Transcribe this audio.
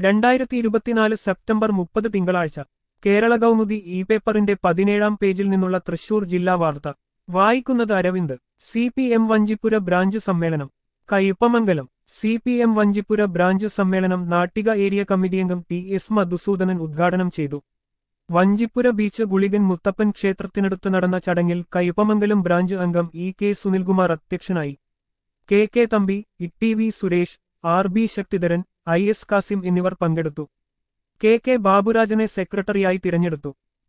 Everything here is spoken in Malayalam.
രണ്ടായിരത്തി ഇരുപത്തിനാല് സെപ്റ്റംബർ മുപ്പത് തിങ്കളാഴ്ച കേരള കൗമുദി ഇ പേപ്പറിന്റെ പതിനേഴാം പേജിൽ നിന്നുള്ള തൃശൂർ ജില്ലാ വാർത്ത വായിക്കുന്നത് Aravind C P M Vanchipura branch സമ്മേളനം Kaipamangalam C P M Vanchipura branch സമ്മേളനം നാട്ടിക ഏരിയ കമ്മിറ്റി അംഗം ടി എസ് മധുസൂദനൻ ഉദ്ഘാടനം ചെയ്തു വഞ്ചിപ്പുര ബീച്ച് ഗുളികൻ മുത്തപ്പൻ ക്ഷേത്രത്തിനടുത്ത് നടന്ന ചടങ്ങിൽ കയ്പമംഗലം ബ്രാഞ്ച് അംഗം ഇ കെ സുനിൽകുമാർ അധ്യക്ഷനായി K K Thampi E V Suresh R B Sakthidharan I S Kasim എന്നിവർ പങ്കെടുത്തു കെ കെ ബാബുരാജനെ സെക്രട്ടറിയായി തിരഞ്ഞെടുത്തു